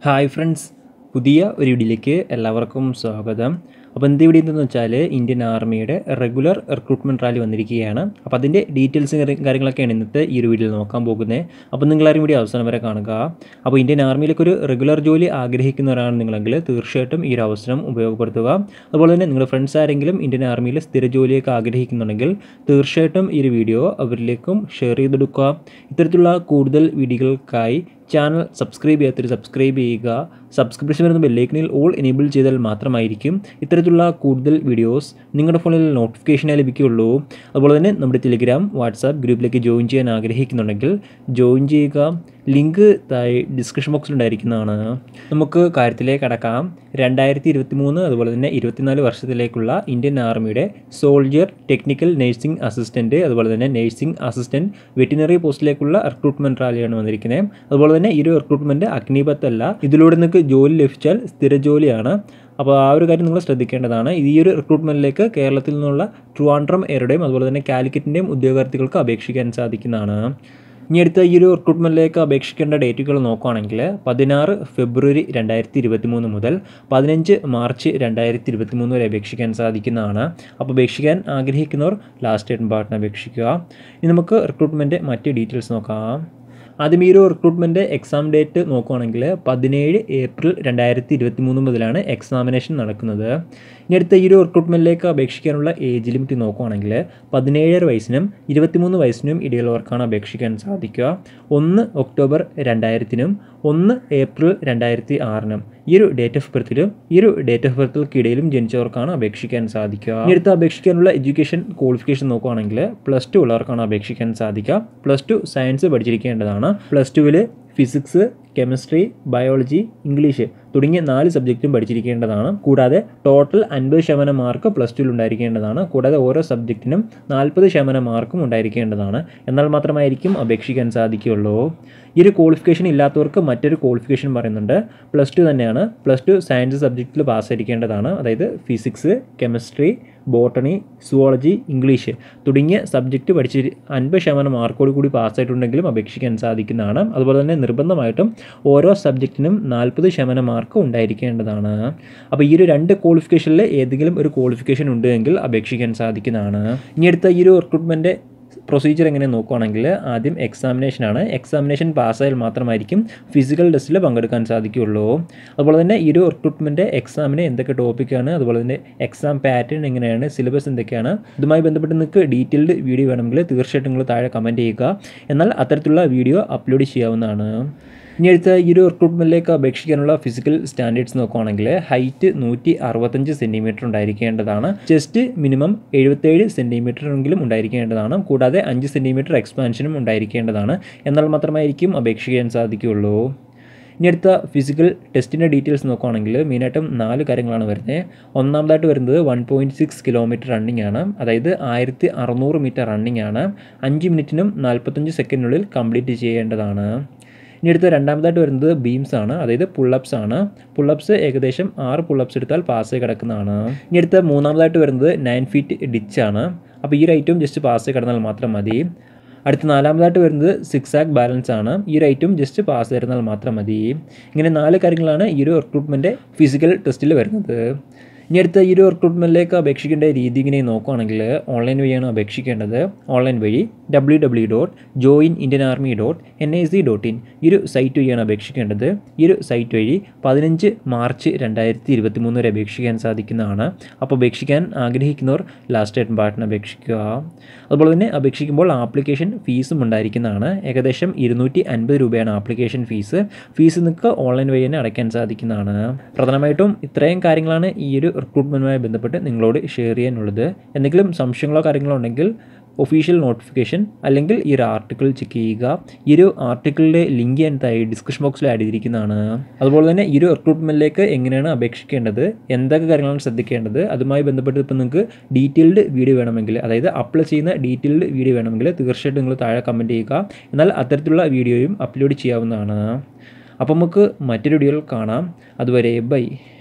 hi friends പുതിയ ഒരു വീഡിയോയിലേക്ക് എല്ലാവർക്കും സ്വാഗതം അപ്പോൾ എന്ത് വീഡിയോ എന്തെന്ന് വെച്ചാൽ ഇന്ത്യൻ ആർമിയുടെ റെഗുലർ റിക്രൂട്ട്മെൻറ്റ് റാലി വന്നിരിക്കുകയാണ് അപ്പോൾ അതിൻ്റെ ഡീറ്റെയിൽസ് കാര്യങ്ങളൊക്കെയാണ് ഇന്നത്തെ ഈ ഒരു വീഡിയോയിൽ നോക്കാൻ പോകുന്നത് അപ്പോൾ നിങ്ങളാരും വീഡിയോ അവസാനം വരെ കാണുക അപ്പോൾ ഇന്ത്യൻ ആർമിയിലേക്ക് ഒരു റെഗുലർ ജോലി ആഗ്രഹിക്കുന്നവരാണ് നിങ്ങളെങ്കിൽ തീർച്ചയായിട്ടും ഈ ഒരു അവസരം ഉപയോഗപ്പെടുത്തുക അതുപോലെ തന്നെ നിങ്ങളുടെ ഫ്രണ്ട്സ് ആരെങ്കിലും ഇന്ത്യൻ ആർമിയിൽ സ്ഥിര ജോലിയൊക്കെ ആഗ്രഹിക്കുന്നുണ്ടെങ്കിൽ തീർച്ചയായിട്ടും ഈ ഒരു വീഡിയോ അവരിലേക്കും ഷെയർ ചെയ്തെടുക്കുക ഇത്തരത്തിലുള്ള കൂടുതൽ വീഡിയോകൾക്കായി ചാനൽ സബ്സ്ക്രൈബ് ചെയ്യാത്തൊരു സബ്സ്ക്രൈബ് ചെയ്യുക സബ്സ്ക്രിപ്ഷൻ വരുന്ന ബെല്ലൈക്കനിൽ ഓൾ എനേബിൾ ചെയ്താൽ മാത്രമായിരിക്കും ഇത്തരത്തിലുള്ള കൂടുതൽ വീഡിയോസ് നിങ്ങളുടെ ഫോണിൽ നോട്ടിഫിക്കേഷനായി ലഭിക്കുകയുള്ളൂ അതുപോലെ തന്നെ നമ്മുടെ ടെലിഗ്രാം വാട്സാപ്പ് ഗ്രൂപ്പിലേക്ക് ജോയിൻ ചെയ്യാൻ ആഗ്രഹിക്കുന്നുണ്ടെങ്കിൽ ജോയിൻ ചെയ്യുക ലിങ്ക് താഴെ ഡിസ്ക്രിപ്ഷൻ ബോക്സിൽ ഉണ്ടായിരിക്കുന്നതാണ് നമുക്ക് കാര്യത്തിലേക്ക് കടക്കാം രണ്ടായിരത്തി ഇരുപത്തി മൂന്ന് അതുപോലെ തന്നെ ഇരുപത്തിനാല് വർഷത്തിലേക്കുള്ള ഇന്ത്യൻ ആർമിയുടെ സോൾജിയർ ടെക്നിക്കൽ നഴ്സിംഗ് അസിസ്റ്റൻറ്റ് അതുപോലെ തന്നെ നഴ്സിംഗ് അസിസ്റ്റൻറ്റ് വെറ്റിനറി പോസ്റ്റിലേക്കുള്ള റിക്രൂട്ട്മെൻറ്റ് റാലിയാണ് വന്നിരിക്കുന്നത് അതുപോലെ തന്നെ ഈ ഒരു റിക്രൂട്ട്മെൻറ്റ് അഗ്നിപത്ത് അല്ല ഇതിലൂടെ നിങ്ങൾക്ക് ജോലി ലഭിച്ചാൽ സ്ഥിര ജോലിയാണ് അപ്പോൾ ആ ഒരു കാര്യം നിങ്ങൾ ശ്രദ്ധിക്കേണ്ടതാണ് ഈ ഒരു റിക്രൂട്ട്മെൻറ്റിലേക്ക് കേരളത്തിൽ നിന്നുള്ള ട്രിവാൻഡ്രം എയറുടെയും അതുപോലെ തന്നെ കാലിക്കറ്റിൻ്റെയും ഉദ്യോഗാർത്ഥികൾക്ക് അപേക്ഷിക്കാൻ സാധിക്കുന്നതാണ് ഇനി അടുത്ത ഈ ഒരു റിക്രൂട്ട്മെൻറ്റിലേക്ക് അപേക്ഷിക്കേണ്ട ഡേറ്റുകൾ നോക്കുകയാണെങ്കിൽ പതിനാറ് ഫെബ്രുവരി രണ്ടായിരത്തി ഇരുപത്തി മൂന്ന് മുതൽ പതിനഞ്ച് മാർച്ച് രണ്ടായിരത്തി ഇരുപത്തി മൂന്ന് വരെ അപേക്ഷിക്കാൻ സാധിക്കുന്നതാണ് അപ്പോൾ അപേക്ഷിക്കാൻ ആഗ്രഹിക്കുന്നവർ ലാസ്റ്റ് ഡേറ്റ് പാർട്ടിന് അപേക്ഷിക്കുക ഇനി നമുക്ക് റിക്രൂട്ട്മെൻറ്റ് മറ്റ് ഡീറ്റെയിൽസ് നോക്കാം ആദ്യം ഈ ഒരു റിക്രൂട്ട്മെൻറ്റ് എക്സാം ഡേറ്റ് നോക്കുകയാണെങ്കിൽ പതിനേഴ് ഏപ്രിൽ രണ്ടായിരത്തി ഇരുപത്തി മൂന്ന് മുതലാണ് എക്സാമിനേഷൻ നടക്കുന്നത് ഇനി അടുത്ത ഈ ഒരു റിക്രൂട്ട്മെൻറ്റിലേക്ക് അപേക്ഷിക്കാനുള്ള ഏജ് ലിമിറ്റ് നോക്കുകയാണെങ്കിൽ പതിനേഴര വയസ്സിനും ഇരുപത്തിമൂന്ന് വയസ്സിനും ഇടയിലുള്ളവർക്കാണ് അപേക്ഷിക്കാൻ സാധിക്കുക ഒന്ന് ഒക്ടോബർ രണ്ടായിരത്തിനും ഒന്ന് ഏപ്രിൽ രണ്ടായിരത്തി ആറിനും ഈ ഒരു ഡേറ്റ് ഓഫ് ബർത്തിലും ഈ ഒരു ഡേറ്റ് ഓഫ് ബർത്തിൽക്കിടയിലും ജനിച്ചവർക്കാണ് അപേക്ഷിക്കാൻ സാധിക്കുക ഇനി അടുത്ത് അപേക്ഷിക്കാനുള്ള എഡ്യൂക്കേഷൻ ക്വാളിഫിക്കേഷൻ നോക്കുകയാണെങ്കിൽ പ്ലസ് ടു ഉള്ളവർക്കാണ് അപേക്ഷിക്കാൻ സാധിക്കുക പ്ലസ് ടു സയൻസ് പഠിച്ചിരിക്കേണ്ടതാണ് പ്ലസ് ടുവിൽ ഫിസിക്സ് കെമിസ്ട്രി ബയോളജി ഇംഗ്ലീഷ് തുടങ്ങിയ നാല് സബ്ജക്റ്റും പഠിച്ചിരിക്കേണ്ടതാണ് കൂടാതെ ടോട്ടൽ അൻപത് ശതമാനം മാർക്ക് പ്ലസ് ടുവിൽ ഉണ്ടായിരിക്കേണ്ടതാണ് കൂടാതെ ഓരോ സബ്ജക്റ്റിനും നാൽപ്പത് ശതമാനം മാർക്കും ഉണ്ടായിരിക്കേണ്ടതാണ് എന്നാൽ മാത്രമായിരിക്കും അപേക്ഷിക്കാൻ സാധിക്കുകയുള്ളൂ ഈ ഒരു ക്വാളിഫിക്കേഷൻ ഇല്ലാത്തവർക്ക് മറ്റൊരു ക്വാളിഫിക്കേഷൻ പറയുന്നുണ്ട് പ്ലസ് ടു തന്നെയാണ് പ്ലസ് ടു സയൻസ് സബ്ജക്റ്റിൽ പാസ്സായിരിക്കേണ്ടതാണ് അതായത് physics chemistry botany zoology English തുടങ്ങിയ സബ്ജക്റ്റ് പഠിച്ച് അൻപത് ശതമാനം മാർക്കോട് കൂടി പാസ്സായിട്ടുണ്ടെങ്കിലും അപേക്ഷിക്കാൻ സാധിക്കുന്നതാണ് അതുപോലെ തന്നെ നിർബന്ധമായിട്ടും ഓരോ സബ്ജക്റ്റിനും നാൽപ്പത് ശതമാനം മാർക്ക് ഉണ്ടായിരിക്കേണ്ടതാണ് അപ്പോൾ ഈ ഒരു രണ്ട് ക്വാളിഫിക്കേഷനിൽ ഏതെങ്കിലും ഒരു ക്വാളിഫിക്കേഷൻ ഉണ്ടെങ്കിൽ അപേക്ഷിക്കാൻ സാധിക്കുന്നതാണ് ഇനി അടുത്ത ഈ ഒരു റിക്രൂട്ട്മെൻറ്റ് പ്രൊസീജിയർ എങ്ങനെ നോക്കുകയാണെങ്കിൽ ആദ്യം എക്സാമിനേഷനാണ് എക്സാമിനേഷൻ പാസ്സായാൽ മാത്രമായിരിക്കും ഫിസിക്കൽ ടെസ്റ്റിൽ പങ്കെടുക്കാൻ സാധിക്കുകയുള്ളൂ അതുപോലെ തന്നെ ഈ ഒരു റിക്രൂട്ട്മെൻറ്റ് എക്സാമിന് എന്തൊക്കെ ടോപ്പിക്കാണ് അതുപോലെ തന്നെ എക്സാം പാറ്റേൺ എങ്ങനെയാണ് സിലബസ് എന്തൊക്കെയാണ് ഇതുമായി ബന്ധപ്പെട്ട് നിങ്ങൾക്ക് ഡീറ്റെയിൽഡ് വീഡിയോ വേണമെങ്കിൽ തീർച്ചയായിട്ടും നിങ്ങൾ താഴെ കമൻറ്റ് ചെയ്യുക എന്നാൽ അത്തരത്തിലുള്ള വീഡിയോ അപ്ലോഡ് ചെയ്യാവുന്നതാണ് ഇനി അടുത്ത ഈ ഒരു റിക്രൂട്ട്മെൻറ്റിലേക്ക് അപേക്ഷിക്കാനുള്ള ഫിസിക്കൽ സ്റ്റാൻഡേർഡ്സ് നോക്കുകയാണെങ്കിൽ ഹൈറ്റ് നൂറ്റി അറുപത്തഞ്ച് സെൻറ്റിമീറ്റർ ഉണ്ടായിരിക്കേണ്ടതാണ് ചെസ്റ്റ് മിനിമം എഴുപത്തേഴ് സെൻറ്റിമീറ്ററെങ്കിലും ഉണ്ടായിരിക്കേണ്ടതാണ് കൂടാതെ അഞ്ച് സെൻറ്റിമീറ്റർ എക്സ്പാൻഷനും ഉണ്ടായിരിക്കേണ്ടതാണ് എന്നാൽ മാത്രമായിരിക്കും അപേക്ഷിക്കാൻ സാധിക്കുകയുള്ളൂ ഇനി അടുത്ത ഫിസിക്കൽ ടെസ്റ്റിൻ്റെ ഡീറ്റെയിൽസ് നോക്കുകയാണെങ്കിൽ മെയിനായിട്ടും നാല് കാര്യങ്ങളാണ് വരുന്നത് ഒന്നാമതായിട്ട് വരുന്നത് one point six kilometre running ആണ് അതായത് ആയിരത്തി അറുന്നൂറ് മീറ്റർ റണ്ണിങ് ആണ് അഞ്ച് മിനിറ്റിനും നാൽപ്പത്തഞ്ച് സെക്കൻഡിനുള്ളിൽ കംപ്ലീറ്റ് ചെയ്യേണ്ടതാണ് ഇനി അടുത്ത രണ്ടാമതായിട്ട് വരുന്നത് ബീംസ് ആണ് അതായത് പുള്ളപ്സ് ആണ് പുള്ളപ്സ് ഏകദേശം ആറ് പുള്ളപ്സ് എടുത്താൽ പാസ് കിടക്കുന്നതാണ് ഇനി അടുത്ത മൂന്നാമതായിട്ട് വരുന്നത് നയൻ ഫീറ്റ് ഡിച്ച് ആണ് അപ്പോൾ ഈ ഒരു ഐറ്റം ജസ്റ്റ് പാസ് കിടന്നാൽ മാത്രം മതി അടുത്ത നാലാമതായിട്ട് വരുന്നത് സിക്സ് ആക്ക് ബാലൻസ് ആണ് ഈ ഒരു ഐറ്റം ജസ്റ്റ് പാസ് തരുന്നാൽ മാത്രം മതി ഇങ്ങനെ നാല് കാര്യങ്ങളാണ് ഈ ഒരു റിക്രൂട്ട്മെൻറ്റ് ഫിസിക്കൽ ടെസ്റ്റിൽ വരുന്നത് ഇനി അടുത്ത ഈ ഒരു റിക്രൂട്ട്മെൻറ്റിലേക്ക് അപേക്ഷിക്കേണ്ട രീതി ഇങ്ങനെ നോക്കുകയാണെങ്കിൽ ഓൺലൈൻ വഴിയാണ് അപേക്ഷിക്കേണ്ടത് ഓൺലൈൻ വഴി W W dot join Indian army dot N I C dot in ഈ ഒരു സൈറ്റ് വഴിയാണ് അപേക്ഷിക്കേണ്ടത് ഈ ഒരു സൈറ്റ് വഴി പതിനഞ്ച് മാർച്ച് രണ്ടായിരത്തി ഇരുപത്തി മൂന്ന് വരെ അപേക്ഷിക്കാൻ സാധിക്കുന്നതാണ് അപ്പോൾ അപേക്ഷിക്കാൻ ആഗ്രഹിക്കുന്നവർ ലാസ്റ്റ് ഡേറ്റ് പാർട്ടിന് അപേക്ഷിക്കുക അതുപോലെ തന്നെ അപേക്ഷിക്കുമ്പോൾ ആപ്ലിക്കേഷൻ ഫീസും ഉണ്ടായിരിക്കുന്നതാണ് ഏകദേശം ഇരുന്നൂറ്റി അൻപത് രൂപയാണ് ആപ്ലിക്കേഷൻ ഫീസ് ഫീസ് നിങ്ങൾക്ക് ഓൺലൈൻ വഴി തന്നെ അടയ്ക്കാൻ സാധിക്കുന്നതാണ് പ്രധാനമായിട്ടും ഇത്രയും കാര്യങ്ങളാണ് ഈ ഒരു റിക്രൂട്ട്മെൻറ്റുമായി ബന്ധപ്പെട്ട് നിങ്ങളോട് ഷെയർ ചെയ്യാനുള്ളത് എന്തെങ്കിലും സംശയങ്ങളോ കാര്യങ്ങളോ ഉണ്ടെങ്കിൽ ഒഫീഷ്യൽ നോട്ടിഫിക്കേഷൻ അല്ലെങ്കിൽ ഈ ഒരു ആർട്ടിക്കിൾ ചെക്ക് ചെയ്യുക ഈ ഒരു ആർട്ടിക്കിളിൻ്റെ ലിങ്ക് ഞാൻ താഴെ ഡിസ്ക്രിപ്ഷൻ ബോക്സിൽ ആഡ് ചെയ്തിരിക്കുന്നതാണ് അതുപോലെ തന്നെ ഈ ഒരു റിക്രൂട്ട്മെൻറ്റിലേക്ക് എങ്ങനെയാണ് അപേക്ഷിക്കേണ്ടത് എന്തൊക്കെ കാര്യങ്ങളാണ് ശ്രദ്ധിക്കേണ്ടത് അതുമായി ബന്ധപ്പെട്ട് ഇപ്പോൾ നിങ്ങൾക്ക് ഡീറ്റെയിൽഡ് വീഡിയോ വേണമെങ്കിൽ അതായത് അപ്ലൈ ചെയ്യുന്ന ഡീറ്റെയിൽഡ് വീഡിയോ വേണമെങ്കിൽ തീർച്ചയായിട്ടും നിങ്ങൾ താഴെ കമൻറ്റ് ചെയ്യുക എന്നാൽ അത്തരത്തിലുള്ള വീഡിയോയും അപ്ലോഡ് ചെയ്യാവുന്നതാണ് അപ്പോൾ നമുക്ക് മറ്റൊരു വീഡിയോയിൽ കാണാം അതുവരെ ബൈ